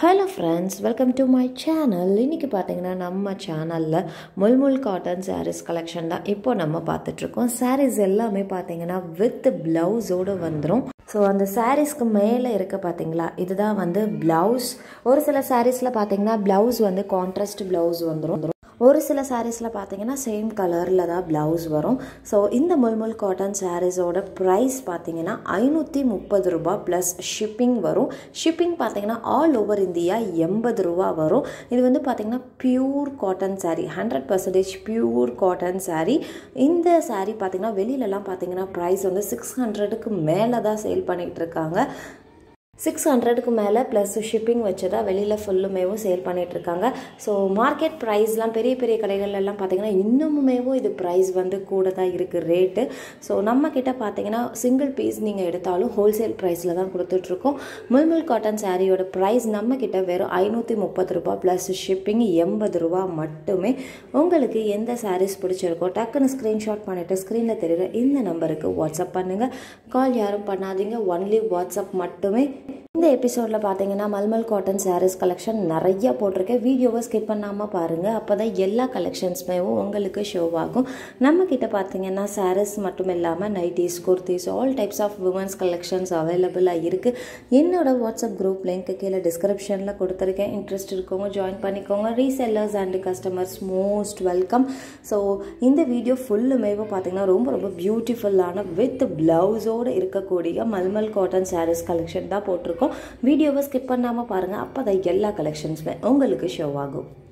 hello friends welcome to my channel இன்றைக்கி பார்த்தீங்கன்னா நம்ம சேனலில் முல்முல் காட்டன் சாரீஸ் கலெக்ஷன் தான் இப்போ நம்ம பார்த்துட்ருக்கோம் சாரீஸ் எல்லாமே பார்த்தீங்கன்னா வித் ப்ளவுஸோடு வந்துடும் ஸோ அந்த சாரீஸ்க்கு மேலே இருக்க பார்த்தீங்களா இதுதான் வந்து ப்ளவுஸ் ஒரு சில சாரீஸில் பார்த்தீங்கன்னா ப்ளவுஸ் வந்து கான்ட்ராஸ்ட் ப்ளவுஸ் வந்துடும் ஒரு சில சாரீஸில் பார்த்தீங்கன்னா சேம் கலரில் தான் ப்ளவுஸ் வரும் ஸோ இந்த முல்முல் காட்டன் சாரீஸோட ப்ரைஸ் பார்த்தீங்கன்னா ஐநூற்றி முப்பது ரூபா ப்ளஸ் ஷிப்பிங் வரும் ஷிப்பிங் பார்த்தீங்கன்னா ஆல் ஓவர் இந்தியா எண்பது ரூபா வரும் இது வந்து பார்த்தீங்கன்னா pure cotton sari hundred percentage pure cotton sari இந்த சாரீ பார்த்தீங்கன்னா வெளியிலலாம் பார்த்தீங்கன்னா ப்ரைஸ் வந்து சிக்ஸ் ஹண்ட்ரடுக்கு மேலே தான் சேல் பண்ணிகிட்டு இருக்காங்க சிக்ஸ் ஹண்ட்ரடுக்கு மேலே ப்ளஸ் ஷிப்பிங் வச்சு தான் வெளியில் ஃபுல்லுமேவும் சேல் பண்ணிகிட்ருக்காங்க ஸோ மார்க்கெட் ப்ரைஸ்லாம் பெரிய பெரிய கடைகள்லாம் பார்த்தீங்கன்னா இன்னுமுமேவும் இது ப்ரைஸ் வந்து கூட தான் இருக்குது ரேட்டு ஸோ நம்மக்கிட்ட பார்த்தீங்கன்னா சிங்கிள் பீஸ் நீங்கள் எடுத்தாலும் ஹோல்சேல் ப்ரைஸில் தான் கொடுத்துட்ருக்கோம் முல்முல் காட்டன் சாரியோட ப்ரைஸ் நம்மக்கிட்ட வெறும் ஐநூற்றி முப்பது ரூபா ப்ளஸ் ஷிப்பிங் எண்பது ரூபா மட்டுமே உங்களுக்கு எந்த சாரீஸ் பிடிச்சிருக்கோ டக்குன்னு ஸ்க்ரீன்ஷாட் பண்ணிவிட்டு ஸ்க்ரீனில் தெரியுற இந்த நம்பருக்கு வாட்ஸ்அப் பண்ணுங்கள் கால் யாரும் பண்ணாதீங்க ஒன்லி வாட்ஸ்அப் மட்டுமே இந்த எபிசோடில் பார்த்தீங்கன்னா மல்மல் காட்டன் சாரீஸ் கலெக்ஷன் நிறைய போட்டிருக்கேன் வீடியோவை ஸ்கிப் பண்ணாமல் பாருங்கள் அப்போ தான் எல்லா கலெக்ஷன்ஸுமேவும் உங்களுக்கு ஷோ ஆகும் நம்மக்கிட்ட பார்த்தீங்கன்னா சாரீஸ் மட்டும் இல்லாமல் nighties kurtis all types of womens collections அவைலபிளாக இருக்குது என்னோட வாட்ஸ்அப் குரூப் லிங்க் கீழே டிஸ்கிரிப்ஷனில் கொடுத்துருக்கேன் இன்ட்ரெஸ்ட் இருக்கவங்க ஜாயின் பண்ணிக்கோங்க resellers and customers most welcome so இந்த வீடியோ ஃபுல்லுமேவும் பார்த்தீங்கன்னா ரொம்ப ரொம்ப பியூட்டிஃபுல்லான வித் ப்ளவுஸோடு இருக்கக்கூடிய மல்மல் காட்டன் சாரீஸ் கலெக்ஷன் தான் போட்டிருக்கோம் வீடியோவை ஸ்கிப் பண்ணாமல் பாருங்கள் அப்போ தான் எல்லா கலெக்ஷன்ஸுமே உங்களுக்கு ஷோ ஆகும்